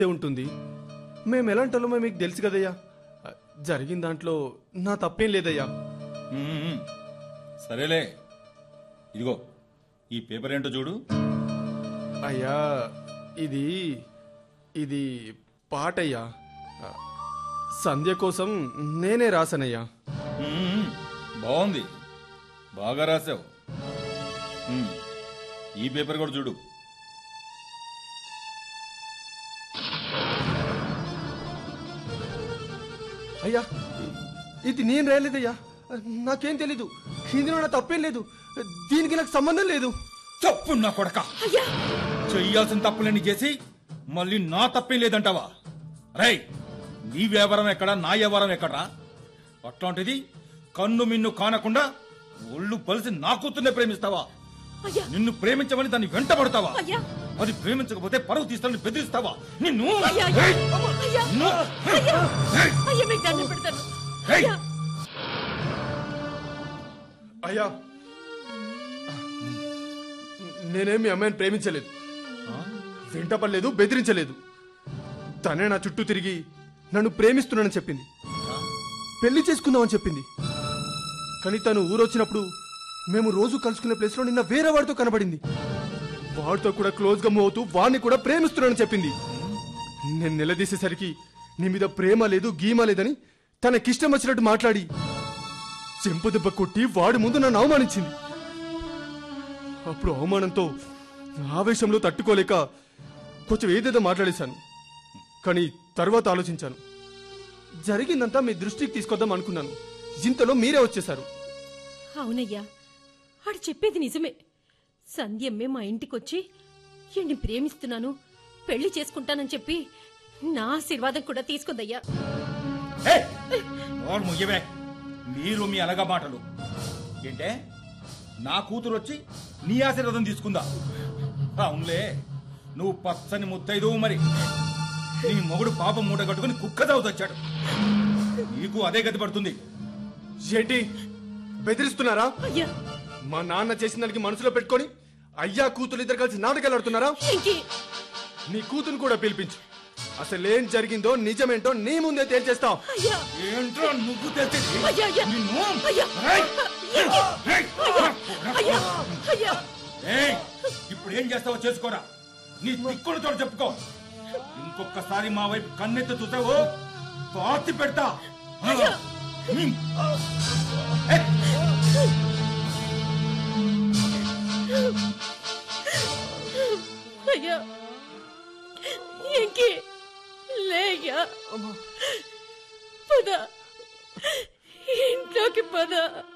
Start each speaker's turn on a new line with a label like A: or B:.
A: ఉంటుంది మేము ఎలాంటి వాళ్ళమో మీకు తెలుసు కదయ్యా జరిగిన దాంట్లో నా తప్పేం లేదయ్యా
B: మ్మ్. సరేలే ఇదిగో ఈ పేపర్ ఏంటో చూడు
A: అయ్యా ఇది ఇది పాటయ్యా సంధ్య కోసం నేనే రాసానయ్యా
B: మ్మ్. బాగుంది బాగా రాసావు మ్మ్. ఈ పేపర్ కూడా చూడు
A: అయ్యా ఇది నేను రాయలేదయ్యా నాకేం తెలీదు ఇందులో నా తప్పేం లేదు దీనికి నాకు సంబంధం లేదు
B: తప్పు నా కొడక చెయ్యాల్సిన తప్పులన్నీ చేసి మళ్ళీ నా తప్పేం లేదంటావా రై నీ వ్యవహారం ఎక్కడా నా వ్యవహారం ఎక్కడా అట్లాంటిది కన్ను మిన్ను కానకుండా ఒళ్ళు పలిసి నా కూతుర్నే ప్రేమిస్తావా
C: అయ్యా
B: నిన్ను ప్రేమించమని దాన్ని వెంట పడతావా
C: అయ్యా
B: అది ప్రేమించకపోతే పరువు తీస్తానని బెదిరిస్తావా నిన్ను
C: అయ్యా అయ్యా
B: ఏయ్!
C: అయ్యా
B: నిన్ను!
C: అయ్యా
B: ఏయ్!
C: అయ్యా మీకు దండం పెడతాను
B: ఏయ్!
C: అయ్యా
A: అయ్యా నేనేం మీ అమ్మాయిని ప్రేమించలేదు వెంటపడలేదు బెదిరించలేదు తనే నా చుట్టూ తిరిగి నన్ను ప్రేమిస్తున్నానని చెప్పింది పెళ్లి చేసుకుందామని చెప్పింది కానీ తను ఊరొచ్చినప్పుడు మేము రోజు కలుసుకునే ప్లేస్లో నిన్న వేరే వాడితో కనబడింది వాడితో కూడా క్లోజ్గా మూవ్ అవుతూ వాడిని కూడా ప్రేమిస్తున్నానని చెప్పింది నేను నిలదీసేసరికి నీ మీద ప్రేమ లేదు గీమ లేదని తనకిష్టం వచ్చినట్టు మాట్లాడి చెంపదెబ్బ కొట్టి వాడి ముందు నన్ను అవమానించింది అప్పుడు అవమానంతో ఆవేశంలో తట్టుకోలేక కొంచెం ఏదేదో మాట్లాడేశాను కానీ తర్వాత ఆలోచించాను జరిగిందంతా మీ దృష్టికి తీసుకొద్దాం అనుకున్నాను ఇంతలో మీరే వచ్చేశారు
C: అవునయ్యా ఆడు చెప్పేది నిజమే సంధ్యమ్మే మా ఇంటికొచ్చి ఈయన్ని ప్రేమిస్తున్నాను పెళ్లి చేసుకుంటానని చెప్పి నా ఆశీర్వాదం కూడా తీసుకుందయ్యా
B: ఏయ్! నోరు ముయ్యవే మీరు మీ అలగా మాటలు ఏంటే నా కూతురు వచ్చి నీ ఆశీర్వాదం తీసుకుందా అవునులే నువ్వు పచ్చని ముత్తైదు మరి నీ మొగుడు పాపం మూట కట్టుకుని కుక్క వచ్చాడు నీకు అదే గతి పడుతుంది
A: ఏంటి బెదిరిస్తున్నారా
C: అయ్యా
A: మా నాన్న చేసిన దానికి మనసులో పెట్టుకొని అయ్యా కూతురు ఇద్దరు కలిసి నాటకాలు ఆడుతున్నారా
C: ఇంకి
A: నీ కూతురు కూడా పిలిపించు అసలేం జరిగిందో నిజమేంటో నీ ముందే తేల్చేస్తావు
C: అయ్యా
B: ఏంట్రా నువ్వు తెలిసేది?
C: అయ్యా అయ్యా
B: నిన్ను?
C: అయ్యా
B: ఏయ్!
C: ఇంకి
B: ఏయ్!
C: అయ్యా అయ్యా
B: ఏయ్! ఇప్పుడు ఏం చేస్తావో చేసుకోరా నీ దిక్కులతో చెప్పుకో ఇంకొకసారి మా వైపు కన్నెత్తి చూసావో పాతి పెడతా
C: అయ్యా!
B: హ్మ్. ఏయ్!
C: అయ్యా ఇంకి లేయ్యా పద ఇంట్లోకి పద